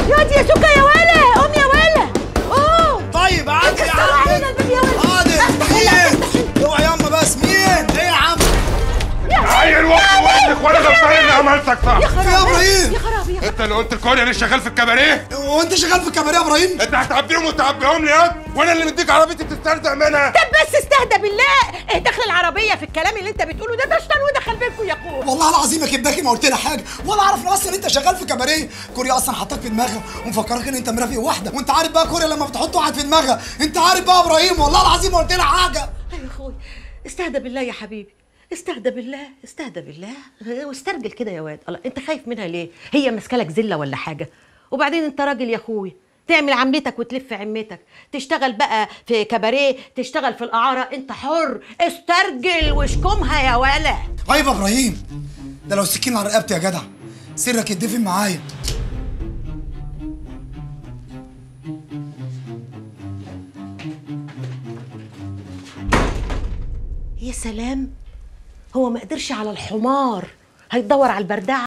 يا دي يا سكه يا ولا قوم يا ولا قوم طيب عادي يا كسروا عم علينا الباب يا ولا حاضر مين اوعى ياما بس مين ايه يا عم عيل واحد وابنك وانا غلطان اني عملتك صح يا في يا خرابي ابراهيم يا خرابي يا انت اللي قلت الكوريا اللي شغال في الكباريه وانت شغال في الكباريه يا ابراهيم انت هتعبيهم وتعبيهم لي ياض وانا اللي مديك عربيتي تسترزق منها طب بس استهدى بالله ايه دخل العربيه في الكلام اللي انت بتقوله ده ده شيطان ودخل بينكم يا اخويا والله العظيم يا كبداكي ما قلت لها حاجه ولا اعرف اصلا انت شغال في كباريه كوريا اصلا حطاك في دماغها ومفكرك ان انت مرافق واحده وانت عارف بقى كوريا لما بتحط واحد في دماغها انت عارف بقى يا ابراهيم والله العظيم ما قلت لها حاجه ايوه يا اخويا استهدى بالله يا حبيبي استهدى بالله استهدى بالله واسترجل كده يا واد الله انت خايف منها ليه هي ماسكه لك زله ولا حاجه وبعدين انت راجل يا اخويا تعمل عملتك وتلف عمتك تشتغل بقى في كباريه تشتغل في الاعاره انت حر استرجل واشكمها يا ولا عيب يا ابراهيم ده لو سكين على رقبتي يا جدع سرك يتدفن معايا يا سلام هو ما قدرش على الحمار هيدور على البردعه